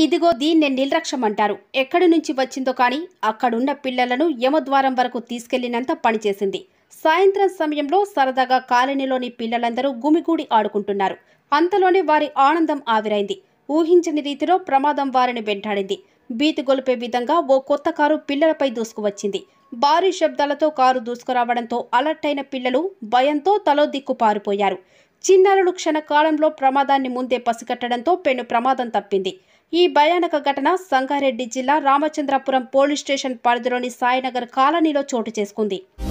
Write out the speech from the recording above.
ఇదిగో దీన్నే నిర్లక్ష్యం అంటారు ఎక్కడి నుంచి వచ్చిందో కానీ అక్కడున్న పిల్లలను యమద్వారం వరకు తీసుకెళ్లినంత పనిచేసింది సాయంత్రం సమయంలో సరదాగా కాలనీలోని పిల్లలందరూ గుమిగూడి ఆడుకుంటున్నారు అంతలోనే వారి ఆనందం ఆవిరైంది ఊహించని రీతిలో ప్రమాదం వారిని వెంటాడింది భీతి గొలిపే విధంగా ఓ కొత్త కారు పిల్లలపై దూసుకువచ్చింది భారీ శబ్దాలతో కారు దూసుకురావడంతో అలర్ట్ అయిన పిల్లలు భయంతో తలో దిక్కు పారిపోయారు చిన్నారులు క్షణకాలంలో ప్రమాదాన్ని ముందే పసిగట్టడంతో పెను ప్రమాదం తప్పింది ఈ భయానక ఘటన సంగారెడ్డి జిల్లా రామచంద్రపురం పోలీస్ స్టేషన్ పరిధిలోని సాయినగర్ కాలనీలో చోటు చేసుకుంది